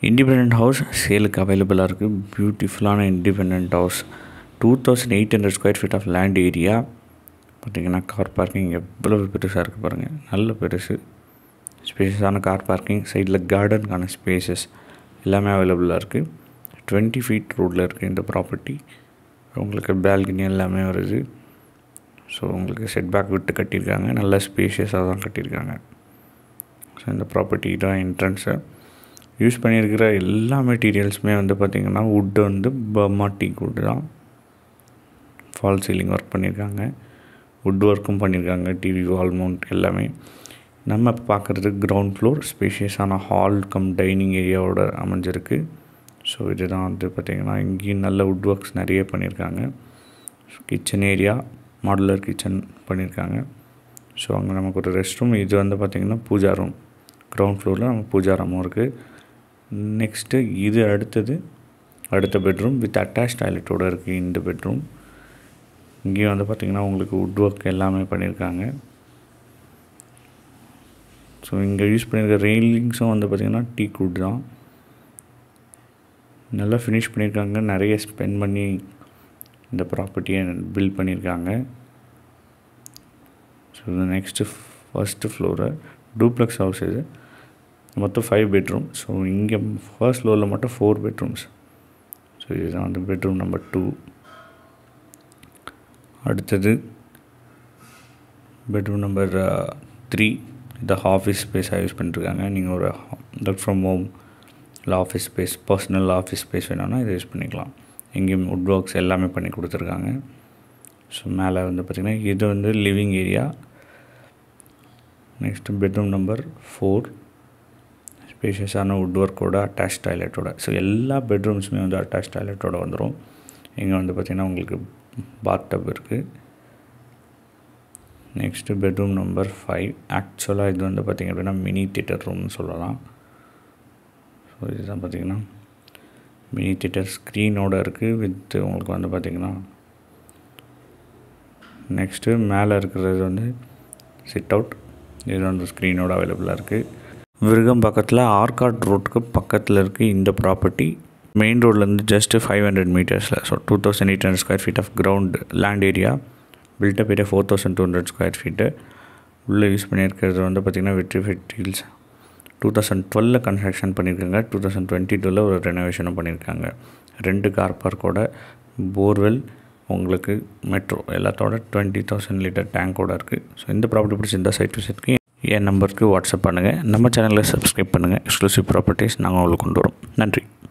independent house சேலுக்கு அவைலபிளாக இருக்குது பியூட்டிஃபுல்லான independent house two thousand eight hundred square feet of land area பார்த்திங்கன்னா கார் பார்க்கிங் எவ்வளோ பெருசாக இருக்குது பாருங்கள் நல்ல பெருசு ஸ்பேஷஸான கார் பார்க்கிங் சைடில் கார்டனுக்கான ஸ்பேசஸ் எல்லாமே அவைலபிளாக இருக்குது டுவெண்ட்டி ஃபீட் ரோடில் இருக்குது இந்த ப்ராப்பர்ட்டி உங்களுக்கு பால்கனி எல்லாமே வருது ஸோ உங்களுக்கு செட்பேக் விட்டு கட்டியிருக்காங்க நல்ல ஸ்பேஷியஸாக தான் கட்டியிருக்காங்க ஸோ இந்த ப்ராப்பர்ட்டி தான் என்ட்ரன்ஸு யூஸ் பண்ணியிருக்கிற எல்லா மெட்டீரியல்ஸுமே வந்து பார்த்திங்கன்னா வுட்டு வந்து பர்மா டீக் வுட்டு தான் ஃபால் சீலிங் ஒர்க் பண்ணியிருக்காங்க வுட் ஒர்க்கும் பண்ணியிருக்காங்க டிவி வால் மவுண்ட் எல்லாமே நம்ம இப்போ பார்க்குறது கிரவுண்ட் ஃப்ளோர் ஸ்பேஷியஸான ஹால் கம் டைனிங் ஏரியாவோட அமைஞ்சிருக்கு ஸோ இதுதான் வந்து பார்த்திங்கன்னா இங்கேயும் நல்ல வுட் ஒர்க்ஸ் நிறைய பண்ணியிருக்காங்க கிச்சன் ஏரியா மாடுலர் கிச்சன் பண்ணியிருக்காங்க ஸோ அங்கே நமக்கு ஒரு ரெஸ்ட் ரூம் இது வந்து பார்த்திங்கன்னா பூஜா ரூம் கிரவுண்ட் ஃப்ளோரில் நம்ம பூஜா ரூமும் இருக்குது நெக்ஸ்ட்டு இது அடுத்தது அடுத்த பெட்ரூம் வித் அட்டாச் டாய்லெட்டோடு இருக்குது இந்த பெட்ரூம் இங்கேயும் வந்து பார்த்திங்கன்னா உங்களுக்கு வுட் ஒர்க் எல்லாமே பண்ணியிருக்காங்க ஸோ இங்கே யூஸ் பண்ணியிருக்க ரெயிலிங்ஸும் வந்து பார்த்திங்கன்னா டீ குட் தான் நல்லா ஃபினிஷ் பண்ணியிருக்காங்க நிறைய ஸ்பெண்ட் பண்ணி இந்த ப்ராப்பர்ட்டியை பில்ட் பண்ணியிருக்காங்க ஸோ இது next first floor duplex house இது மொத்தம் ஃபைவ் பெட்ரூம் ஸோ இங்கே ஃபர்ஸ்ட் ஃப்ளோரில் மட்டும் ஃபோர் பெட்ரூம்ஸ் ஸோ இதுதான் வந்து பெட்ரூம் நம்பர் டூ அடுத்தது பெட்ரூம் நம்பர் த்ரீ இந்த ஆஃபீஸ் ஸ்பேஸாக யூஸ் பண்ணிட்டுருக்காங்க நீங்கள் ஒரு ஒர்க் ஃப்ரம் ஹோம் இல்லை office space personal office space வேணும்னா இதை யூஸ் பண்ணிக்கலாம் எங்கேயும் வுட் ஒர்க்ஸ் எல்லாமே பண்ணி கொடுத்துருக்காங்க ஸோ மேலே வந்து பார்த்திங்கன்னா இது வந்து living area next bedroom number four ஸ்பேஷியஸான வுட் ஒர்க்கோட அட்டாச் டாய்லெட்டோட ஸோ எல்லா பெட்ரூம்ஸுமே வந்து அட்டாச் டாய்லெட்டோட வந்துடும் இங்கே வந்து பார்த்திங்கன்னா உங்களுக்கு பாத் டப் இருக்குது நெக்ஸ்ட்டு பெட்ரூம் நம்பர் ஃபைவ் ஆக்சுவலாக இது வந்து பார்த்திங்க அப்படின்னா மினி தியேட்டர் ரூம்னு சொல்லலாம் ஸோ இதுதான் பார்த்திங்கன்னா மினி தியேட்டர் ஸ்க்ரீனோடு இருக்குது வித் உங்களுக்கு வந்து பார்த்திங்கன்னா நெக்ஸ்ட்டு மேலே இருக்கிறது வந்து சிட் அவுட் இது வந்து ஸ்க்ரீனோட அவைலபிளாக இருக்குது விருகம் பக்கத்தில் ஆர்காட் ரோட்டுக்கு பக்கத்தில் இருக்குது இந்த ப்ராப்பர்ட்டி மெயின் ரோட்லேருந்து ஜஸ்ட்டு ஃபைவ் ஹண்ட்ரட் மீட்டர்ஸில் so two thousand eight hundred square feet of ground land area built up area four thousand two hundred square feet உள்ளே யூஸ் பண்ணியிருக்கிறது வந்து பார்த்திங்கன்னா வெற்றி ஃபெட் ஹீல்ஸ் டூ தௌசண்ட் டுவெலில் கன்ஸ்ட்ரக்ஷன் பண்ணியிருக்காங்க டூ தௌசண்ட் டுவெண்ட்டி டூவில் ஒரு ரெனோவேஷனும் பண்ணியிருக்காங்க ரெண்டு கார் பார்க்கோட போர்வெல் உங்களுக்கு மெட்ரோ எல்லாத்தோட டுவெண்ட்டி தௌசண்ட் லிட்டர் டேங்கோட இருக்குது ஸோ இந்த ப்ராப்பர்ட்டி பிடிச்சிருந்தா சைட் விசிட்க்கு என் நம்பருக்கு வாட்ஸ்அப் பண்ணுங்கள் நம்ம சேனலில் சப்ஸ்கிரைப் பண்ணுங்கள் எக்ஸ்க்ளூசிவ் ப்ராப்பர்ட்டிஸ் நாங்கள் உங்களுக்கு கொண்டு வரோம் நன்றி